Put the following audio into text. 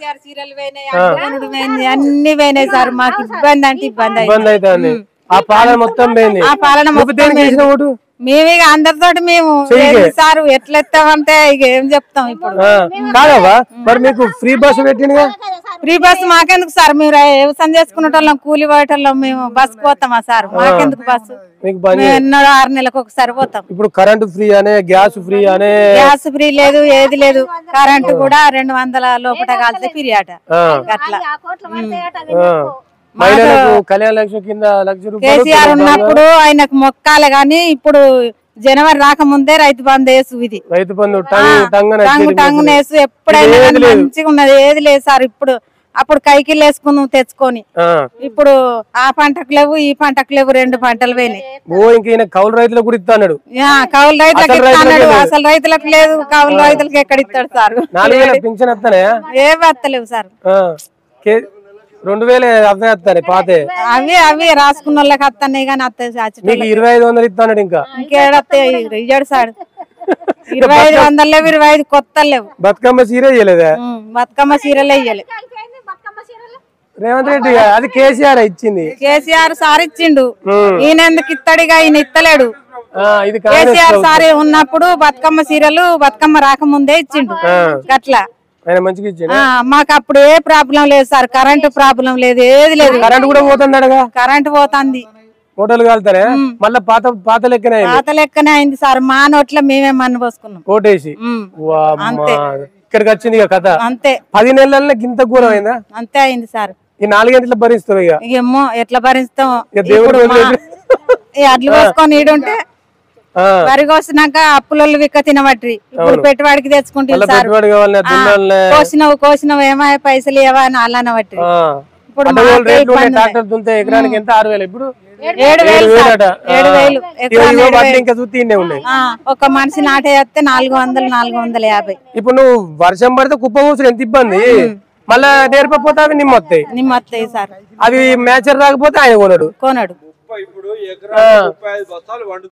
KCR serial పోయినాయి అడ్డుకొనుడు పోయింది అన్ని పోయినాయి సార్ మాకు ఇబ్బంది అంటే ఇబ్బంది ఇబ్బంది అయింది అవుతుంది ఆ పాలన మొత్తం పోయింది ఆ పాలన నువ్వు మొత్తం దేనికి వేసిన ఓటు మేము ఇక అందరితోటి మేము చెయ్యికే. ఏంది సార్ ఎట్లా ఎత్తామంటే ఇక ఏం చెప్తాం ఇప్పుడు ఆ, కాదవ్వా మరి మీకు ఫ్రీ బస్ పెట్టిందిగా ఫ్రీ బస్ మాకెందుకు సార్ మీరు వ్యవసాయం చేసుకునేటోళ్ళం కూలి పోయేటోళ్ళం మేము బస్ పోతామా సార్ మాకెందుకు బస్సు మీకు పని మేము ఎన్నో ఆరు నెలలకు ఒకసారి పోతాం ఇప్పుడు కరెంట్ ఫ్రీ అనే గ్యాస్ ఫ్రీ అనే గ్యాస్ ఫ్రీ లేదు ఏది లేదు కరెంటు కూడా రెండు వందల లోపల కాలితే ఫ్రీ అట ఆ, అట్లా ఆ. మహిళలకు కళ్యాణ లక్ష్మి కింద లక్ష రూపాయలు కేసీఆర్ ఉన్నప్పుడు ఆయనకు మొక్కాలి గాని ఇప్పుడు జనవరి రాకముందే రైతు బంద్ వేసు ఇది రైతు బంధు టంగ్ టంగ్ అని టంగు వచ్చేది టంగు మీకు. నేసు ఎప్పుడైనా ఏది కానీ లేదు. మంచిగా ఉన్నది ఏది లేదు సార్ ఇప్పుడు అప్పుడు కైకిలు వేసుకున్నాం తెచ్చుకొని ఆ. ఇప్పుడు ఆ పంటకు లేవు ఈ పంటకు లేవు రెండు పంటలు పోయినాయి ఓ ఇంక ఈయన కౌలు రైతులకు కూడా ఇస్తా అన్నాడు యా, కౌలు రైతులకు అసలు రైతులకే ఇస్తాడు లేదు. అసలు రైతులకు లేదు కౌలు రైతులకు ఎక్కడ ఇస్తాడు సార్ నాలుగు వేల పింఛన్ వస్తానే ఏ వస్తలేవు సార్ రెండు వేలు అవే వస్తాయి పాతే అవి అవి రాసుకున్న వాళ్ళకి వస్తున్నాయి కానీ అత్తాయి చాచి నీకు ఇరవై ఐదు వందలు ఇస్తా అన్నాడు ఇంకా ఇంకేడత్తాయి ఇయ్యాడు సార్ ఇరవై ఐదు వందలు లేవు ఇరవై ఐదు కొత్త లేవు బతుకమ్మ సీరే చేయలేదా ఉమ్, బతుకమ్మ చీరలే ఇయ్యలే రేవంత్ రెడ్డి అది కేసీఆర్ ఇచ్చింది కేసీఆర్ సార్ ఇచ్చిండు ఉమ్. ఈయన ఎందుకు ఇత్తడిగా ఈయన ఇత్తలేడు ఆ, ఇది కాంగ్రెస్ కేసీఆర్ ప్రభుత్వం. సార్ ఉన్నప్పుడు బతుకమ్మ చీరలు బతుకమ్మ రాకముందే ఇచ్చిండు ఆ. గట్లా ఆయన మంచిగా ఇచ్చిండు ఆ, మాకు అప్పుడు ఏ ప్రాబ్లం లేదు సార్ కరెంటు ప్రాబ్లం లేదు ఏది లేదు కరెంట్ కూడా పోతుందడగా కరెంటు పోతుంది ఫోటోలు కాలుతానే మళ్ళా పాత పాత లెక్కనే అయింది. పాత లెక్కనే అయింది సార్ మా నోట్లో మేమే మన్ను పోసుకున్నాం ఓటేసి ఉమ్, వామ్మా. అంతే. ఇక్కడికి వచ్చింది ఇక కథ అంతే పది నెలల్లో గింత ఘోరం అయిందా అంతే అయింది సార్ ఈ నాలుగేంట్ల భరిస్తావు ఇక ఇక ఏమో ఎట్లా భరిస్తాం ఇక దేవుడు ఇప్పుడు మా- వదిలేసి- ఈ అడ్లు పోసుకొని ఈడుంటే ఆ, వరి కోసినాక అప్పులలో విక్క తినబట్టి ఇప్పుడు పెట్టుబడికి తెచ్చుకుంటే మళ్ళా సార్ పెట్టుబడి కావాలి ఆ, దున్నాలనే కోసినవు కోసినవు ఏమాయ పైసలు ఏవా అని అలానే బట్టి ఆ. ఇప్పుడు అడ్డగోలు మాకే రేట్లు ఉన్నాయి ఇబ్బంది ట్రాక్టర్ దున్తే ఎకరానికి ఎంత ఆరు వేలు ఇప్పుడు ఏడు వేలు ఏడు సార్. వేలట. ఏడు ఆ. వేలు ఇగో ఎకరానికి ఇగో ఏడు వాటిని వేలు. ఇంకా చూస్తే ఇన్నే ఉన్నాయి ఆ, ఒక మనిషి నాటే వేస్తే నాలుగు వందలు నాలుగు వందల యాభై ఇప్పుడు నువ్వు వర్షం పడితే కుప్ప కూసుడు ఎంత ఇబ్బంది మళ్ళా నేర్పకపోతే అవి నిమ్మ వస్తాయి నిమ్మ వస్తాయి సార్ అవి మ్యాచర్ రాకపోతే ఆయన కొనడు కొనడు ఇప్పుడు ఎకరా ముప్పై ఐదు బస్తాలు వండు